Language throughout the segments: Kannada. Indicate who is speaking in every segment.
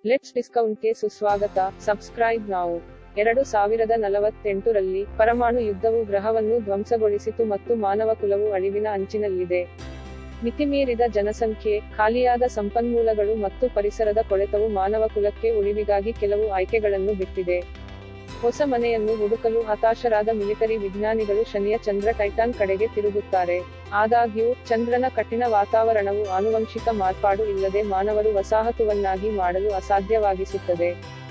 Speaker 1: ಲೆಟ್ಸ್ ಡಿಸ್ಕೌಂಟ್ಗೆ ಸುಸ್ವಾಗತ ಸಬ್ಸ್ಕ್ರೈಬ್ ನಾವು ಎರಡು ಸಾವಿರದ ನಲವತ್ತೆಂಟರಲ್ಲಿ ಪರಮಾಣು ಯುದ್ಧವು ಗ್ರಹವನ್ನು ಧ್ವಂಸಗೊಳಿಸಿತು ಮತ್ತು ಮಾನವ ಕುಲವು ಅಳಿವಿನ ಅಂಚಿನಲ್ಲಿದೆ ಮಿತಿಮೀರಿದ ಜನಸಂಖ್ಯೆ ಖಾಲಿಯಾದ ಸಂಪನ್ಮೂಲಗಳು ಮತ್ತು ಪರಿಸರದ ಕೊಳೆತವು ಮಾನವ ಕುಲಕ್ಕೆ ಉಳಿವಿಗಾಗಿ ಕೆಲವು ಆಯ್ಕೆಗಳನ್ನು ಬಿಟ್ಟಿದೆ ಹೊಸ ಮನೆಯನ್ನು ಹುಡುಕಲು ಹತಾಶರಾದ ಮಿಲಿಟರಿ ವಿಜ್ಞಾನಿಗಳು ಶನಿಯ ಚಂದ್ರ ಟೈಟಾನ್ ಕಡೆಗೆ ತಿರುಗುತ್ತಾರೆ ಆದಾಗ್ಯೂ ಚಂದ್ರನ ಕಠಿಣ ವಾತಾವರಣವು ಆನುವಂಶಿಕ ಮಾರ್ಪಾಡು ಇಲ್ಲದೆ ಮಾನವರು ವಸಾಹತುವನ್ನಾಗಿ ಮಾಡಲು ಅಸಾಧ್ಯವಾಗಿಸುತ್ತದೆ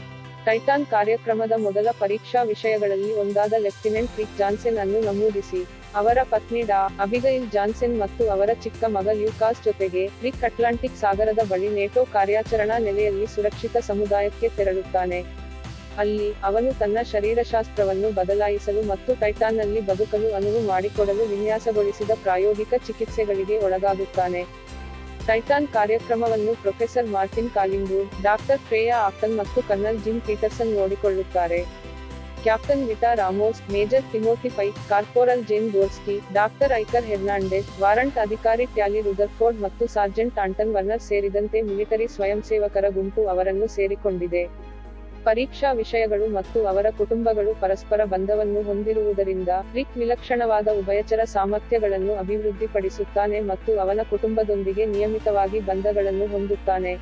Speaker 1: ಟೈಟಾನ್ ಕಾರ್ಯಕ್ರಮದ ಮೊದಲ ಪರೀಕ್ಷಾ ವಿಷಯಗಳಲ್ಲಿ ಒಂದಾದ ಲೆಫ್ಟಿನೆಂಟ್ ರಿಕ್ ಜಾನ್ಸನ್ ಅನ್ನು ನಮೂದಿಸಿ ಅವರ ಪತ್ನಿ ಡಾ ಅಬಿಗೈಲ್ ಜಾನ್ಸನ್ ಮತ್ತು ಅವರ ಚಿಕ್ಕ ಮಗ ಲ್ಯೂಕಾಸ್ ಜೊತೆಗೆ ರಿಕ್ ಅಟ್ಲಾಂಟಿಕ್ ಸಾಗರದ ಬಳಿ ನೇಟೋ ಕಾರ್ಯಾಚರಣಾ ನೆಲೆಯಲ್ಲಿ ಸುರಕ್ಷಿತ ಸಮುದಾಯಕ್ಕೆ ತೆರಳುತ್ತಾನೆ ಅಲ್ಲಿ ಅವನು ತನ್ನ ಶರೀರಶಾಸ್ತ್ರವನ್ನು ಬದಲಾಯಿಸಲು ಮತ್ತು ಟೈಟಾನ್ನಲ್ಲಿ ಬದುಕಲು ಅನುವು ಮಾಡಿಕೊಡಲು ವಿನ್ಯಾಸಗೊಳಿಸಿದ ಪ್ರಾಯೋಗಿಕ ಚಿಕಿತ್ಸೆಗಳಿಗೆ ಒಳಗಾಗುತ್ತಾನೆ ಟೈಟಾನ್ ಕಾರ್ಯಕ್ರಮವನ್ನು professor Martin Collinger doctor Freya Acton ಮತ್ತು ಕರ್ನಲ್ ಜಿಮ್ ಪೀಟರ್ಸನ್ ನೋಡಿಕೊಳ್ಳುತ್ತಾರೆ captain Vita Ramos major Timothy Pike corporal Jane Gorski doctor Iker Hernandez warrant ಅಧಿಕಾರಿ ಟ್ಯಾಲಿ ರುದರ್ಫೋರ್ಡ್ ಮತ್ತು ಸಾರ್ಜೆಂಟ್ ಆಂಟನ್ ವರ್ನರ್ ಸೇರಿದಂತೆ ಮಿಲಿಟರಿ ಸ್ವಯಂಸೇವಕರ ಗುಂಪು ಅವರನ್ನು ಸೇರಿಕೊಂಡಿದೆ ಪರೀಕ್ಷಾ ವಿಷಯಗಳು ಮತ್ತು ಅವರ ಕುಟುಂಬಗಳು ಪರಸ್ಪರ ಬಂಧವನ್ನು ಹೊಂದಿರುವುದರಿಂದ ರಿಕ್ ವಿಲಕ್ಷಣವಾದ ಉಭಯಚರ ಸಾಮರ್ಥ್ಯಗಳನ್ನು ಅಭಿವೃದ್ಧಿಪಡಿಸುತ್ತಾನೆ ಮತ್ತು ಅವನ ಕುಟುಂಬದೊಂದಿಗೆ ನಿಯಮಿತವಾಗಿ ಬಂಧಗಳನ್ನು ಹೊಂದುತ್ತಾನೆ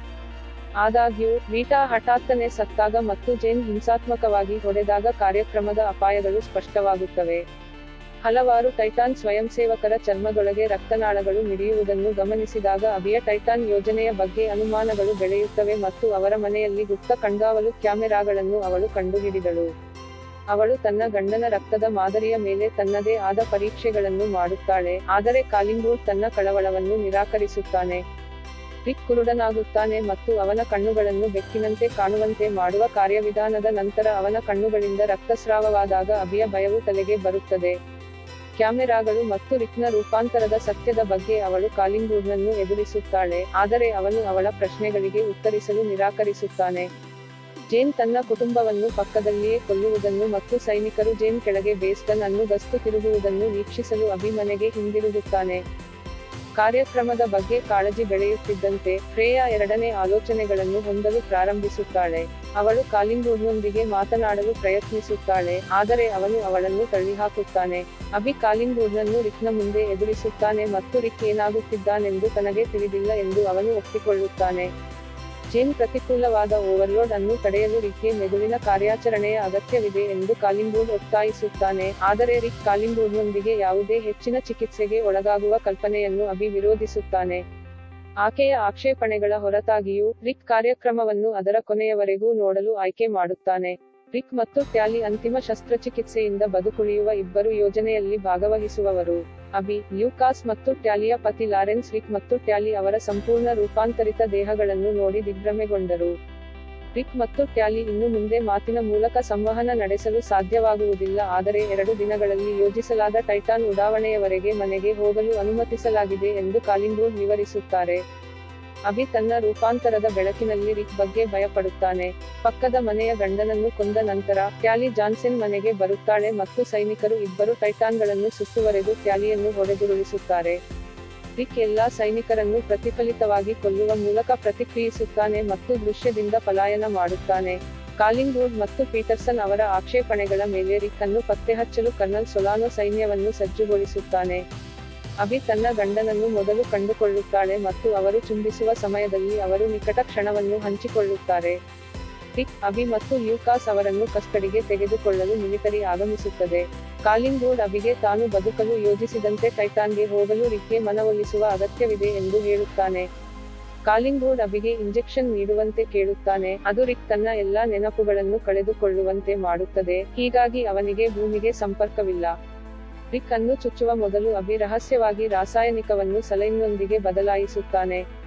Speaker 1: ಆದಾಗ್ಯೂ ವೀಟಾ ಹಠಾತ್ತನೆ ಸತ್ತಾಗ ಮತ್ತು ಜೇನ್ ಹಿಂಸಾತ್ಮಕವಾಗಿ ಹೊಡೆದಾಗ ಕಾರ್ಯಕ್ರಮದ ಅಪಾಯಗಳು ಸ್ಪಷ್ಟವಾಗುತ್ತವೆ ಹಲವಾರು ಟೈಟಾನ್ ಸ್ವಯಂಸೇವಕರ ಚರ್ಮದೊಳಗೆ ರಕ್ತನಾಳಗಳು ಮಿಡಿಯುವುದನ್ನು ಗಮನಿಸಿದಾಗ ಅಭಿಯ ಟೈಟಾನ್ ಯೋಜನೆಯ ಬಗ್ಗೆ ಅನುಮಾನಗಳು ಬೆಳೆಯುತ್ತವೆ ಮತ್ತು ಅವರ ಮನೆಯಲ್ಲಿ ಗುಪ್ತ ಕಣ್ಗಾವಲು ಕ್ಯಾಮೆರಾಗಳನ್ನು ಅವಳು ಕಂಡುಹಿಡಿದಳು ಅವಳು ತನ್ನ ಗಂಡನ ರಕ್ತದ ಮಾದರಿಯ ಮೇಲೆ ತನ್ನದೇ ಆದ ಪರೀಕ್ಷೆಗಳನ್ನು ಮಾಡುತ್ತಾಳೆ ಆದರೆ ಕಾಲಿಂಗೂರ್ ತನ್ನ ಕಳವಳವನ್ನು ನಿರಾಕರಿಸುತ್ತಾನೆ ರಿಕ್ ಕುರುಡನಾಗುತ್ತಾನೆ ಮತ್ತು ಅವನ ಕಣ್ಣುಗಳನ್ನು ಬೆಕ್ಕಿನಂತೆ ಕಾಣುವಂತೆ ಮಾಡುವ ಕಾರ್ಯವಿಧಾನದ ನಂತರ ಅವನ ಕಣ್ಣುಗಳಿಂದ ರಕ್ತಸ್ರಾವವಾದಾಗ ಅಭಿಯ ಭಯವು ತಲೆಗೆ ಬರುತ್ತದೆ ಕ್ಯಾಮೆರಾಗಳು ಮತ್ತು ರಿಕ್ನ ರೂಪಾಂತರದ ಸತ್ಯದ ಬಗ್ಗೆ ಅವಳು ಕಾಲಿಂಗೂರ್ನನ್ನು ಎದುರಿಸುತ್ತಾಳೆ ಆದರೆ ಅವನು ಅವಳ ಪ್ರಶ್ನೆಗಳಿಗೆ ಉತ್ತರಿಸಲು ನಿರಾಕರಿಸುತ್ತಾನೆ ಜೇನ್ ತನ್ನ ಕುಟುಂಬವನ್ನು ಪಕ್ಕದಲ್ಲಿಯೇ ಕೊಲ್ಲುವುದನ್ನು ಮತ್ತು ಸೈನಿಕರು ಜೇನ್ ಕೆಳಗೆ ಬೇಸ್ಟನ್ ಅನ್ನು ಗಸ್ತು ತಿರುಗುವುದನ್ನು ವೀಕ್ಷಿಸಲು ಅಭಿಮನೆಗೆ ಹಿಂದಿರುಗುತ್ತಾನೆ ಕಾರ್ಯಕ್ರಮದ ಬಗ್ಗೆ ಕಾಳಜಿ ಬೆಳೆಯುತ್ತಿದ್ದಂತೆ ಫ್ರೇಯಾ ಎರಡನೇ ಆಲೋಚನೆಗಳನ್ನು ಹೊಂದಲು ಪ್ರಾರಂಭಿಸುತ್ತಾಳೆ ಅವಳು ಕಾಲಿಂಗೂರ್ನೊಂದಿಗೆ ಮಾತನಾಡಲು ಪ್ರಯತ್ನಿಸುತ್ತಾಳೆ ಆದರೆ ಅವನು ಅವಳನ್ನು ತಳ್ಳಿಹಾಕುತ್ತಾನೆ ಅಭಿ ಕಾಲಿಂಗೂರ್ನನ್ನು ರಿಕ್ನ ಮುಂದೆ ಎದುರಿಸುತ್ತಾನೆ ಮತ್ತು ರಿಕ್ ಏನಾಗುತ್ತಿದ್ದಾನೆಂದು ತನಗೆ ತಿಳಿದಿಲ್ಲ ಎಂದು ಅವನು ಒಪ್ಪಿಕೊಳ್ಳುತ್ತಾನೆ ಜೇನ್ ಪ್ರತಿಕೂಲವಾದ ಓವರ್ಲೋಡ್ ಅನ್ನು ತಡೆಯಲು ರಿಕ್ಗೆ ಮೆದುಳಿನ ಕಾರ್ಯಾಚರಣೆಯ ಅಗತ್ಯವಿದೆ ಎಂದು ಕಾಲಿಂಗೂರ್ ಒತ್ತಾಯಿಸುತ್ತಾನೆ ಆದರೆ ರಿಕ್ ಕಾಲಿಂಗೂರ್ನೊಂದಿಗೆ ಯಾವುದೇ ಹೆಚ್ಚಿನ ಚಿಕಿತ್ಸೆಗೆ ಒಳಗಾಗುವ ಕಲ್ಪನೆಯನ್ನು ಅಭಿ ವಿರೋಧಿಸುತ್ತಾನೆ ಆಕೆಯ ಆಕ್ಷೇಪಣೆಗಳ ಹೊರತಾಗಿಯೂ ರಿಕ್ ಕಾರ್ಯಕ್ರಮವನ್ನು ಅದರ ಕೊನೆಯವರೆಗೂ ನೋಡಲು ಆಯ್ಕೆ ಮಾಡುತ್ತಾನೆ ರಿಕ್ ಮತ್ತು ಟ್ಯಾಲಿ ಅಂತಿಮ ಶಸ್ತ್ರಚಿಕಿತ್ಸೆಯಿಂದ ಬದುಕುಳಿಯುವ ಇಬ್ಬರು ಯೋಜನೆಯಲ್ಲಿ ಭಾಗವಹಿಸುವವರು ಅಬಿ ಲ್ಯೂಕಾಸ್ ಮತ್ತು ಟ್ಯಾಲಿಯ ಪತಿ ಲಾರೆನ್ಸ್ ರಿಕ್ ಮತ್ತು ಟ್ಯಾಲಿ ಅವರ ಸಂಪೂರ್ಣ ರೂಪಾಂತರಿತ ದೇಹಗಳನ್ನು ನೋಡಿ ದಿಗ್ಭ್ರಮೆಗೊಂಡರು ರಿಕ್ ಮತ್ತು ಟ್ಯಾಲಿ ಇನ್ನು ಮುಂದೆ ಮಾತಿನ ಮೂಲಕ ಸಂವಹನ ನಡೆಸಲು ಸಾಧ್ಯವಾಗುವುದಿಲ್ಲ ಆದರೆ ಎರಡು ದಿನಗಳಲ್ಲಿ ಯೋಜಿಸಲಾದ ಟೈಟಾನ್ ಉಡಾವಣೆಯವರೆಗೆ ಮನೆಗೆ ಹೋಗಲು ಅನುಮತಿಸಲಾಗಿದೆ ಎಂದು ಕಾಲಿಂಗೂರ್ ವಿವರಿಸುತ್ತಾರೆ ಅಭಿ ತನ್ನ ರೂಪಾಂತರದ ಬೆಳಕಿನಲ್ಲಿ ರಿಕ್ ಬಗ್ಗೆ ಭಯಪಡುತ್ತಾನೆ ಪಕ್ಕದ ಮನೆಯ ಗಂಡನನ್ನು ಕೊಂದ ನಂತರ ಟ್ಯಾಲಿ ಜಾನ್ಸನ್ ಮನೆಗೆ ಬರುತ್ತಾಳೆ ಮತ್ತು ಸೈನಿಕರು ಇಬ್ಬರು ಟೈಟಾನ್ಗಳನ್ನು ಸುತ್ತುವರೆದು ಟ್ಯಾಲಿಯನ್ನು ಹೊಡೆದುರುಳಿಸುತ್ತಾರೆ ರಿಕ್ ಎಲ್ಲಾ ಸೈನಿಕರನ್ನು ಪ್ರತಿಫಲಿತವಾಗಿ ಕೊಲ್ಲುವ ಮೂಲಕ ಪ್ರತಿಕ್ರಿಯಿಸುತ್ತಾನೆ ಮತ್ತು ದೃಶ್ಯದಿಂದ ಪಲಾಯನ ಮಾಡುತ್ತಾನೆ ಕಾಲಿಂಗೂರ್ ಮತ್ತು ಪೀಟರ್ಸನ್ ಅವರ ಆಕ್ಷೇಪಣೆಗಳ ಮೇಲೆ ರಿಕ್ ಅನ್ನು ಪತ್ತೆಹಚ್ಚಲು ಕರ್ನಲ್ ಸೊಲಾನೋ ಸೈನ್ಯವನ್ನು ಸಜ್ಜುಗೊಳಿಸುತ್ತಾನೆ ಅಭಿ ತನ್ನ ಗಂಡನನ್ನು ಮೊದಲು ಕಂಡುಕೊಳ್ಳುತ್ತಾಳೆ ಮತ್ತು ಅವರು ಚುಂಬಿಸುವ ಸಮಯದಲ್ಲಿ ಅವರು ನಿಕಟ ಕ್ಷಣವನ್ನು ಹಂಚಿಕೊಳ್ಳುತ್ತಾರೆ ರಿಕ್ ಅಭಿ ಮತ್ತು ಲ್ಯೂಕಾಸ್ ಅವರನ್ನು ಕಸ್ಟಡಿಗೆ ತೆಗೆದುಕೊಳ್ಳಲು ಮಿಲಿಟರಿ ಆಗಮಿಸುತ್ತದೆ ಕಾಲಿಂಗೂಡ್ ಅಭಿಗೆ ತಾನು ಬದುಕಲು ಯೋಜಿಸಿದಂತೆ ಟೈಟಾನ್ಗೆ ಹೋಗಲು ರಿಕ್ಗೆ ಮನವೊಲಿಸುವ ಅಗತ್ಯವಿದೆ ಎಂದು ಹೇಳುತ್ತಾನೆ ಕಾಲಿಂಗೂಡ್ ಅಭಿಗೆ ಇಂಜೆಕ್ಷನ್ ನೀಡುವಂತೆ ಕೇಳುತ್ತಾನೆ ಅದು ರಿಕ್ ತನ್ನ ಎಲ್ಲಾ ನೆನಪುಗಳನ್ನು ಕಳೆದುಕೊಳ್ಳುವಂತೆ ಮಾಡುತ್ತದೆ ಹೀಗಾಗಿ ಅವನಿಗೆ ಭೂಮಿಗೆ ಸಂಪರ್ಕವಿಲ್ಲ ರಿಕ್ ಅನ್ನು ಚುಚ್ಚುವ ಮೊದಲು ಅಭಿ ರಹಸ್ಯವಾಗಿ ರಾಸಾಯನಿಕವನ್ನು ಸಲೈನ್ನೊಂದಿಗೆ ಬದಲಾಯಿಸುತ್ತಾನೆ